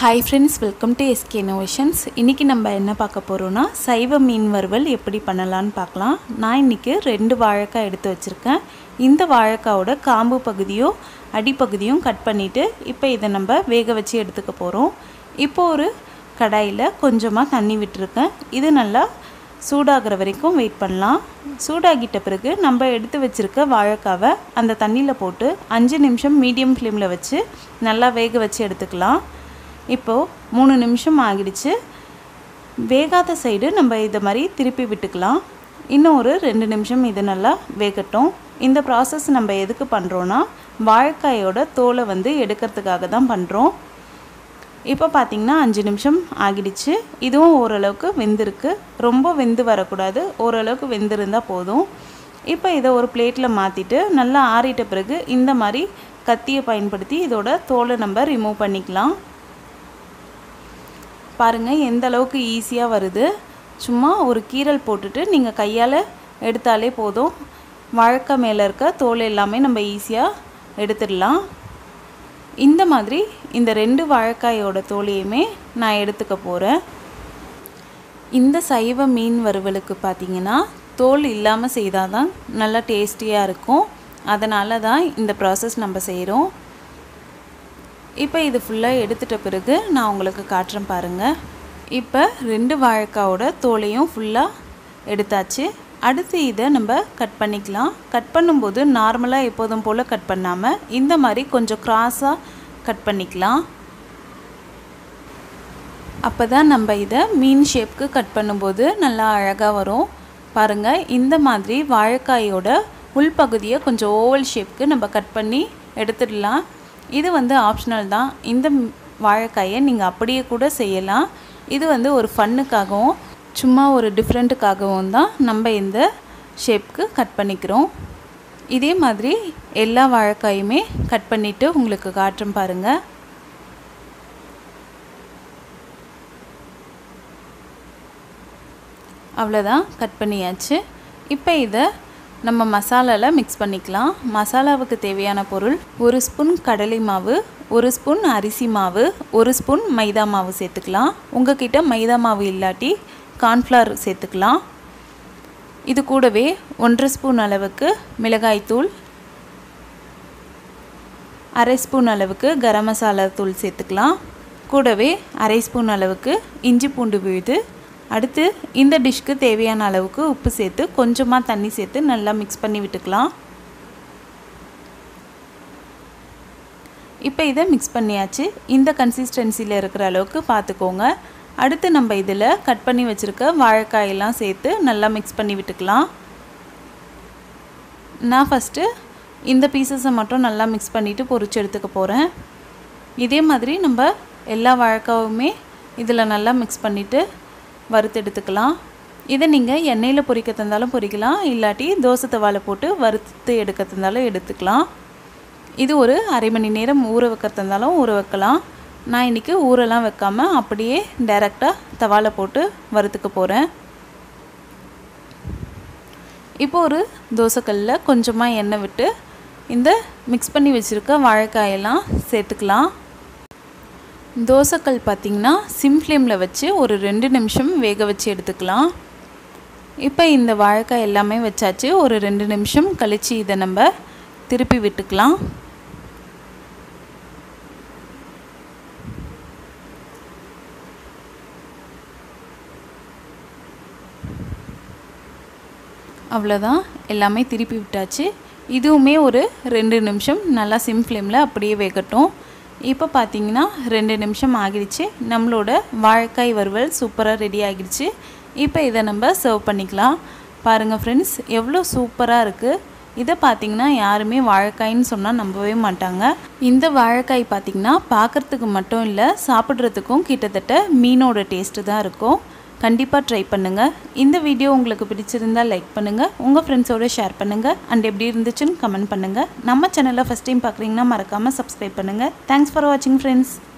hi friends welcome to SK Innovations இன்றைக்கி நம்ம என்ன பார்க்க போகிறோன்னா சைவ மீன் வறுவல் எப்படி பண்ணலான்னு பார்க்கலாம் நான் இன்றைக்கி ரெண்டு வாழைக்காய் எடுத்து வச்சுருக்கேன் இந்த வாழைக்காவோட காம்பு பகுதியும் அடிப்பகுதியும் கட் பண்ணிவிட்டு இப்போ இதை நம்ம வேக வச்சு எடுத்துக்க போகிறோம் இப்போ ஒரு கடாயில் கொஞ்சமாக தண்ணி விட்டுருக்கேன் இது நல்லா சூடாகிற வரைக்கும் வெயிட் பண்ணலாம் சூடாகிட்ட பிறகு நம்ம எடுத்து வச்சுருக்க வாழைக்காவை அந்த தண்ணியில் போட்டு அஞ்சு நிமிஷம் மீடியம் ஃப்ளேமில் வச்சு நல்லா வேக வச்சு எடுத்துக்கலாம் இப்போது மூணு நிமிஷம் ஆகிடுச்சு வேகாத சைடு நம்ம இதை மாதிரி திருப்பி விட்டுக்கலாம் இன்னும் ஒரு ரெண்டு நிமிஷம் இது நல்லா வேகட்டும் இந்த ப்ராசஸ் நம்ம எதுக்கு பண்ணுறோன்னா வாழைக்காயோட தோலை வந்து எடுக்கிறதுக்காக தான் பண்ணுறோம் இப்போ பார்த்திங்கன்னா அஞ்சு நிமிஷம் ஆகிடுச்சு இதுவும் ஓரளவுக்கு வெந்திருக்கு ரொம்ப வெந்து வரக்கூடாது ஓரளவுக்கு வெந்திருந்தால் போதும் இப்போ இதை ஒரு பிளேட்டில் மாற்றிட்டு நல்லா ஆறிட்ட பிறகு இந்த மாதிரி கத்தியை பயன்படுத்தி இதோட தோலை நம்ம ரிமூவ் பண்ணிக்கலாம் பாருங்கள் எந்த அளவுக்கு ஈஸியாக வருது சும்மா ஒரு கீரல் போட்டுட்டு நீங்கள் கையால் எடுத்தாலே போதும் வாழைக்காய் மேலே இருக்க தோல் எல்லாமே நம்ம ஈஸியாக எடுத்துடலாம் இந்த மாதிரி இந்த ரெண்டு வாழைக்காயோட தோலையுமே நான் எடுத்துக்க போகிறேன் இந்த சைவ மீன் வறுவலுக்கு பார்த்திங்கன்னா தோல் இல்லாமல் செய்தால் தான் நல்லா டேஸ்டியாக இருக்கும் அதனால தான் இந்த ப்ராசஸ் நம்ம செய்கிறோம் இப்போ இது ஃபுல்லாக எடுத்துட்ட பிறகு நான் உங்களுக்கு காட்டுறேன் பாருங்கள் இப்போ ரெண்டு வாழைக்காவோட தோலையும் ஃபுல்லாக எடுத்தாச்சு அடுத்து இதை நம்ம கட் பண்ணிக்கலாம் கட் பண்ணும்போது நார்மலாக எப்போதும் போல் கட் பண்ணாமல் இந்த மாதிரி கொஞ்சம் க்ராஸாக கட் பண்ணிக்கலாம் அப்போ தான் நம்ம இதை மீன் ஷேப்க்கு கட் பண்ணும்போது நல்லா அழகாக வரும் பாருங்கள் இந்த மாதிரி வாழைக்காயோட உள்பகுதியை கொஞ்சம் ஓவல் ஷேப்க்கு நம்ம கட் பண்ணி எடுத்துடலாம் இது வந்து ஆப்ஷனல் தான் இந்த வாழைக்காயை நீங்கள் அப்படியே கூட செய்யலாம் இது வந்து ஒரு ஃபன்னுக்காகவும் சும்மா ஒரு டிஃப்ரெண்ட்டுக்காகவும் தான் நம்ம இந்த ஷேப்க்கு கட் பண்ணிக்கிறோம் இதே மாதிரி எல்லா வாழைக்காயுமே கட் பண்ணிவிட்டு உங்களுக்கு காட்டுறேன் பாருங்கள் அவ்வளோதான் கட் பண்ணியாச்சு இப்போ இதை நம்ம மசாலாவில் மிக்ஸ் பண்ணிக்கலாம் மசாலாவுக்கு தேவையான பொருள் ஒரு ஸ்பூன் கடலை மாவு ஒரு ஸ்பூன் அரிசி மாவு ஒரு ஸ்பூன் மைதா மாவு சேர்த்துக்கலாம் உங்ககிட்ட மைதா மாவு இல்லாட்டி கார்ன்ஃப்ளவர் சேர்த்துக்கலாம் இது கூடவே ஒன்றரை ஸ்பூன் அளவுக்கு மிளகாய்த்தூள் அரை ஸ்பூன் அளவுக்கு கரம் மசாலா தூள் சேர்த்துக்கலாம் கூடவே அரை ஸ்பூன் அளவுக்கு இஞ்சி பூண்டு விழுது அடுத்து இந்த டிஷ்க்கு தேவையான அளவுக்கு உப்பு சேர்த்து கொஞ்சமாக தண்ணி சேர்த்து நல்லா மிக்ஸ் பண்ணி விட்டுக்கலாம் இப்போ இதை மிக்ஸ் பண்ணியாச்சு இந்த கன்சிஸ்டன்சியில் இருக்கிற அளவுக்கு பார்த்துக்கோங்க அடுத்து நம்ம இதில் கட் பண்ணி வச்சுருக்க வாழைக்காயெல்லாம் சேர்த்து நல்லா மிக்ஸ் பண்ணி விட்டுக்கலாம் நான் ஃபஸ்ட்டு இந்த பீசஸை மட்டும் நல்லா மிக்ஸ் பண்ணிவிட்டு பொரிச்சு எடுத்துக்க போகிறேன் இதே மாதிரி நம்ம எல்லா வாழைக்காவுமே இதில் நல்லா மிக்ஸ் பண்ணிவிட்டு வறுத்து எடுத்துக்கலாம் இதை நீங்கள் எண்ணெயில் பொரிக்க தந்தாலும் பொரிக்கலாம் இல்லாட்டி தோசை தவாலை போட்டு வறுத்து எடுக்க தந்தாலும் எடுத்துக்கலாம் இது ஒரு அரை மணி நேரம் ஊற வைக்க தந்தாலும் ஊற வைக்கலாம் நான் இன்றைக்கி ஊரெல்லாம் வைக்காமல் அப்படியே டைரெக்டாக தவாலை போட்டு வறுத்துக்க போகிறேன் இப்போ ஒரு தோசைக்கல்லில் கொஞ்சமாக எண்ணெய் விட்டு இந்த மிக்ஸ் பண்ணி வச்சுருக்க வாழைக்காயெல்லாம் சேர்த்துக்கலாம் தோசைக்கல் பார்த்திங்கன்னா சிம் ஃப்ளேமில் வச்சு ஒரு ரெண்டு நிமிஷம் வேக வச்சு எடுத்துக்கலாம் இப்போ இந்த வாழைக்காய் எல்லாமே வச்சாச்சு ஒரு ரெண்டு நிமிஷம் கழித்து இதை நம்ம திருப்பி விட்டுக்கலாம் அவ்வளோதான் எல்லாமே திருப்பி விட்டாச்சு இதுவுமே ஒரு ரெண்டு நிமிஷம் நல்லா சிம் ஃப்ளேமில் அப்படியே வேகட்டும் இப்போ பார்த்தீங்கன்னா ரெண்டு நிமிஷம் ஆகிடுச்சு நம்மளோட வாழைக்காய் வறுவல் சூப்பராக ரெடி ஆகிடுச்சு இப்போ இதை நம்ம சர்வ் பண்ணிக்கலாம் பாருங்கள் ஃப்ரெண்ட்ஸ் எவ்வளோ சூப்பராக இருக்குது இதை பார்த்திங்கன்னா யாருமே வாழைக்காயின்னு சொன்னால் நம்பவே மாட்டாங்க இந்த வாழைக்காய் பார்த்திங்கன்னா பார்க்குறதுக்கு மட்டும் இல்லை சாப்பிட்றதுக்கும் கிட்டத்தட்ட மீனோட டேஸ்ட்டு தான் இருக்கும் கண்டிப்பாக ட்ரை பண்ணுங்கள் இந்த வீடியோ உங்களுக்கு பிடிச்சிருந்தால் லைக் பண்ணுங்கள் உங்கள் ஃப்ரெண்ட்ஸோடு ஷேர் பண்ணுங்கள் அண்ட் எப்படி இருந்துச்சுன்னு கமெண்ட் பண்ணுங்கள் நம்ம சேனலை ஃபஸ்ட் டைம் பார்க்குறீங்கன்னா மறக்காமல் சப்ஸ்கிரைப் பண்ணுங்கள் தேங்க்ஸ் ஃபார் வாட்சிங் ஃப்ரெண்ட்ஸ்